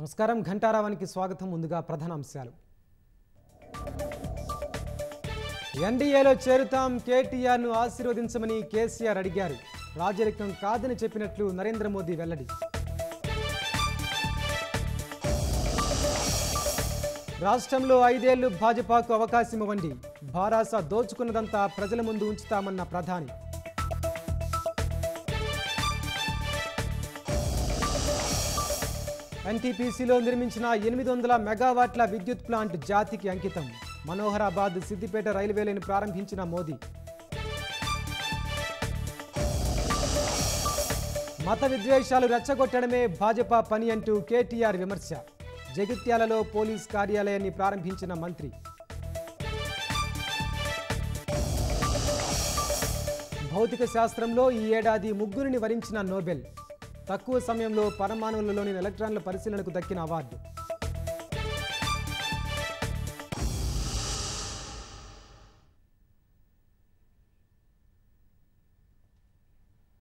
నమస్కారం ఘంటారావానికి స్వాగతం ముందుగా ప్రధాన అంశాలు ఎన్డీఏలో చేరుతాం కేటీఆర్ను ఆశీర్వదించమని కేసీఆర్ అడిగారు రాజరికం కాదని చెప్పినట్లు నరేంద్ర మోదీ వెల్లడి రాష్ట్రంలో ఐదేళ్లు భాజపాకు అవకాశం ఇవ్వండి భారాస దోచుకున్నదంతా ప్రజల ముందు ఉంచుతామన్న ప్రధాని ఎన్టీపీసీలో నిర్మించిన ఎనిమిది వందల మెగావాట్ల విద్యుత్ ప్లాంట్ జాతికి అంకితం మనోహరాబాద్ సిద్దిపేట రైల్వే లైన్ ప్రారంభించిన మోదీ మత విద్వేషాలు రెచ్చగొట్టడమే భాజపా పని అంటూ కేటీఆర్ విమర్శ జగిత్యాలలో పోలీస్ కార్యాలయాన్ని ప్రారంభించిన మంత్రి భౌతిక శాస్త్రంలో ఈ ఏడాది ముగ్గురిని వరించిన నోబెల్ తక్కువ సమయంలో పరమాణువులలోని ఎలక్ట్రాన్ల పరిశీలనకు దక్కిన అవార్డు